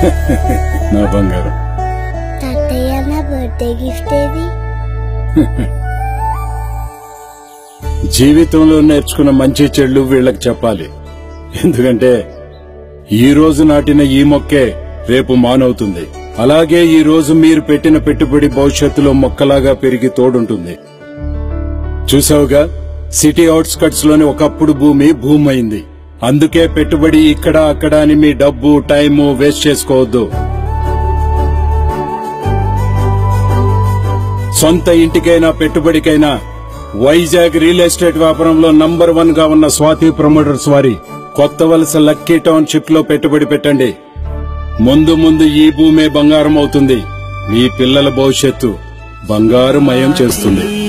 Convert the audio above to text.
నా బంగారం తాతయ్య నా బర్త్డే గిఫ్ట్ ఏది జీవితంలో నేర్చుకున్న మంచి చెడులు వీళ్ళకి చెప్పాలి ఎందుకంటే ఈ రోజు నాటిన ఈ మొక్కే రేపు మానవుతుంది అలాగే ఈ రోజు మీరు పెట్టిన పెట్టుబడి భవిష్యత్తులో మొక్కలాగా పెరిగి తోడుంటుంది చూసావుగా సిటీ అవుట్స్కట్స్ లోని ఒకప్పుడు భూమి భూమి అయింది అందుకే పెట్టుబడి ఇక్కడ అక్కడ అని మీ డబ్బు టైము వేస్ట్ చేసుకోవద్దు సొంత ఇంటికైనా పెట్టుబడికైనా వైజాగ్ రియల్ ఎస్టేట్ వ్యాపారంలో నంబర్ వన్ గా ఉన్న స్వాతి ప్రమోటర్స్ వారి కొత్త వలస లక్కీ టౌన్షిప్ లో పెట్టుబడి పెట్టండి ముందు ముందు ఈ భూమే బంగారం అవుతుంది మీ పిల్లల భవిష్యత్తు బంగారుమయం చేస్తుంది